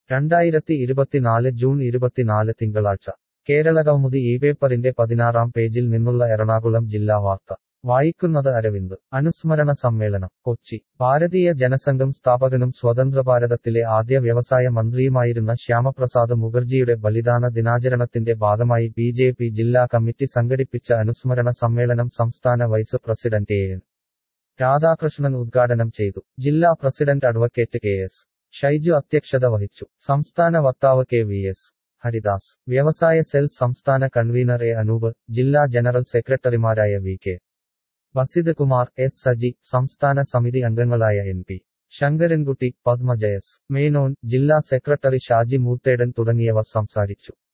രണ്ടായിരത്തി ഇരുപത്തിനാല് ജൂൺ ഇരുപത്തിനാല് തിങ്കളാഴ്ച കേരളകൗമുദി ഈ പേപ്പറിന്റെ പതിനാറാം പേജിൽ നിന്നുള്ള എറണാകുളം ജില്ലാ വാർത്ത വായിക്കുന്നത് അരവിന്ദ് അനുസ്മരണ സമ്മേളനം കൊച്ചി ഭാരതീയ ജനസംഘം സ്ഥാപകനും സ്വതന്ത്ര ഭാരതത്തിലെ ആദ്യ വ്യവസായ മന്ത്രിയുമായിരുന്ന ശ്യാമപ്രസാദ് മുഖർജിയുടെ ബലിദാന ദിനാചരണത്തിന്റെ ഭാഗമായി ബി ജെ പി ജില്ലാ കമ്മിറ്റി സംഘടിപ്പിച്ച അനുസ്മരണ സമ്മേളനം സംസ്ഥാന vice president A N Radhakrishnan ഉദ്ഘാടനം ചെയ്തു ജില്ലാ president advocate K S Shaiju അധ്യക്ഷത വഹിച്ചു സംസ്ഥാന വക്താവ് കെ വി എസ് ഹരിദാസ് വ്യവസായ സെൽ സംസ്ഥാന കൺവീനർ എ അനൂപ് ജില്ലാ ജനറൽ സെക്രട്ടറിമാരായ V K Basith Kumar S Saji സംസ്ഥാന സമിതി അംഗങ്ങളായ എൻ പി ശങ്കരൻകുട്ടി പത്മജയസ് മേനോൻ ജില്ലാ സെക്രട്ടറി ഷാജി മൂത്തേടൻ തുടങ്ങിയവർ സംസാരിച്ചു